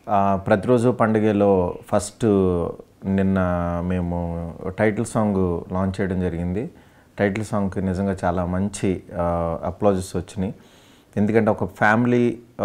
ఆ, ప్రతిరోజు పండుగలో ఫస్ట్ నిన్న మేము టైటిల్ సాంగ్ లాంచ్ చేయడం జరిగింది టైటిల్ సాంగ్కి నిజంగా చాలా మంచి అప్లాజెస్ వచ్చినాయి ఎందుకంటే ఒక ఫ్యామిలీ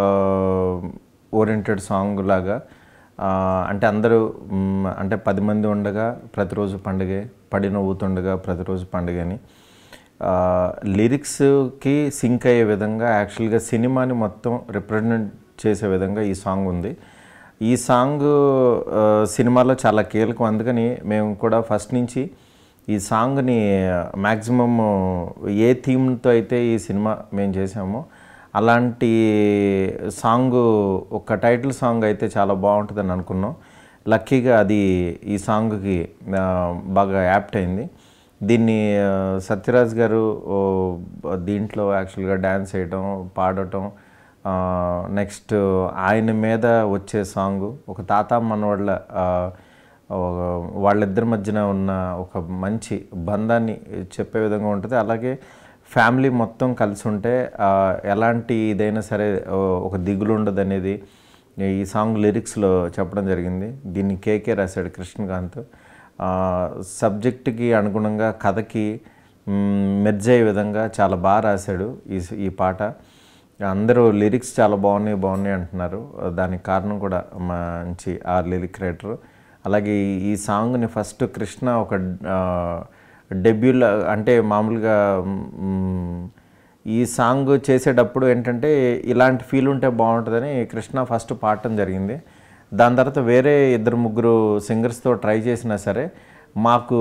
ఓరియంటెడ్ సాంగ్ లాగా ఆ, అంటే అందరూ మ్, అంటే పది మంది ఉండగా ప్రతిరోజు పండుగే పడి నవ్వుతుండగా ప్రతిరోజు పండుగ అని ఆ, లిరిక్స్కి సింక్ అయ్యే విధంగా యాక్చువల్గా సినిమాని మొత్తం రిప్రజెంట్ చేసే విధంగా ఈ సాంగ్ ఉంది ఈ సాంగ్ ఆ, సినిమాలో చాలా కీలకం అందుకని మేము కూడా ఫస్ట్ నుంచి ఈ సాంగ్ని మ్యాక్సిమమ్ ఏ థీమ్తో అయితే ఈ సినిమా మేము చేసామో అలాంటి సాంగ్ ఒక టైటిల్ సాంగ్ అయితే చాలా బాగుంటుందని అనుకున్నాం లక్కీగా అది ఈ సాంగ్కి ఆ, బాగా యాప్ట్ అయింది దీన్ని ఆ, సత్యరాజ్ గారు ఓ, దీంట్లో యాక్చువల్గా డ్యాన్స్ చేయటం పాడటం నెక్స్ట్ ఆయన మీద వచ్చే సాంగ్ ఒక తాత మనవాళ్ళ ఆ, ఒక- వాళ్ళిద్దరి మధ్యన ఉన్న ఒక మంచి బంధాన్ని చెప్పే విధంగా ఉంటుంది అలాగే ఫ్యామిలీ మొత్తం కలిసి ఉంటే ఆ, ఎలాంటి ఇదైనా సరే ఓ, ఒక దిగులు ఉండదు అనేది ఈ సాంగ్ లిరిక్స్లో చెప్పడం జరిగింది దీన్ని కేకే రాశాడు కృష్ణకాంత్ ఆ, సబ్జెక్టుకి అనుగుణంగా కథకి మెర్జ్ అయ్యే విధంగా చాలా బాగా రాశాడు ఈ ఈ పాట అందరూ లిరిక్స్ చాలా బాగున్నాయి బాగున్నాయి అంటున్నారు దానికి కారణం కూడా మంచి ఆ లిరిక్ రైటర్ అలాగే ఈ- ఈ సాంగ్ని ఫస్ట్ కృష్ణ ఒక డెబ్యూలా అంటే మామూలుగా మ్, ఈ సాంగ్ చేసేటప్పుడు ఏంటంటే ఇలాంటి ఫీల్ ఉంటే బాగుంటుందని కృష్ణ ఫస్ట్ పాడటం జరిగింది దాని తర్వాత వేరే ఇద్దరు ముగ్గురు సింగర్స్తో ట్రై చేసినా సరే మాకు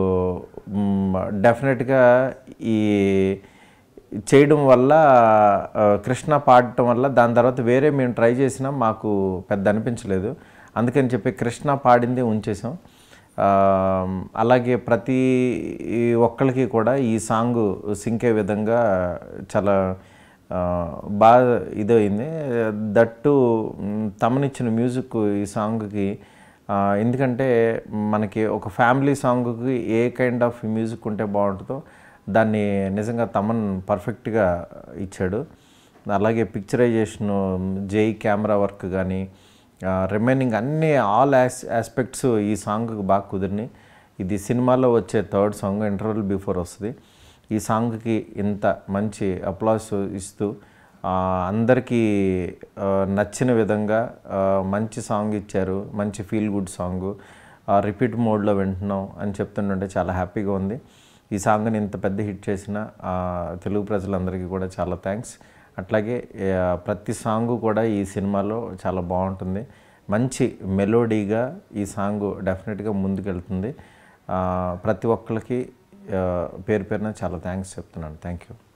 డెఫినెట్గా ఈ చేయడం వల్ల ఆ, కృష్ణ పాడటం వల్ల దాని తర్వాత వేరే మేము ట్రై చేసినా మాకు పెద్ద అనిపించలేదు అందుకని చెప్పి కృష్ణ పాడిందే ఉంచేసాం ఆ, అలాగే ప్రతి ఒక్కరికి కూడా ఈ సాంగ్ సింకే విధంగా చాలా ఆ, బాగా ఇదైంది దట్టు మ్, తమనిచ్చిన మ్యూజిక్ ఈ సాంగ్కి ఆ, ఎందుకంటే మనకి ఒక ఫ్యామిలీ సాంగ్కి ఏ కైండ్ ఆఫ్ మ్యూజిక్ ఉంటే బాగుంటుందో దాన్ని నిజంగా తమన్ పర్ఫెక్ట్గా ఇచ్చాడు అలాగే పిక్చరైజేషన్ జై కెమెరా వర్క్ కానీ రిమైనింగ్ అన్ని ఆల్ యాస్ ఆస్పెక్ట్స్ ఈ సాంగ్కి బాగా కుదిరినాయి ఇది సినిమాలో వచ్చే థర్డ్ సాంగ్ ఇంటర్వల్ బిఫోర్ వస్తుంది ఈ సాంగ్కి ఇంత మంచి అప్లాస్ ఇస్తూ ఆ, అందరికీ ఆ, నచ్చిన విధంగా ఆ, మంచి సాంగ్ ఇచ్చారు మంచి ఫీల్ గుడ్ సాంగ్ రిపీట్ మోడ్లో వింటున్నాం అని చెప్తుంటే చాలా హ్యాపీగా ఉంది ఈ సాంగ్ని ఇంత పెద్ద హిట్ చేసిన ఆ, తెలుగు ప్రజలందరికీ కూడా చాలా థ్యాంక్స్ అట్లాగే ఆ, ప్రతి సాంగ్ కూడా ఈ సినిమాలో చాలా బాగుంటుంది మంచి మెలోడీగా ఈ సాంగ్ డెఫినెట్గా ముందుకెళ్తుంది ఆ, ప్రతి ఒక్కరికి ఆ, పేరు పేరున చాలా థ్యాంక్స్ చెప్తున్నాను థ్యాంక్ యూ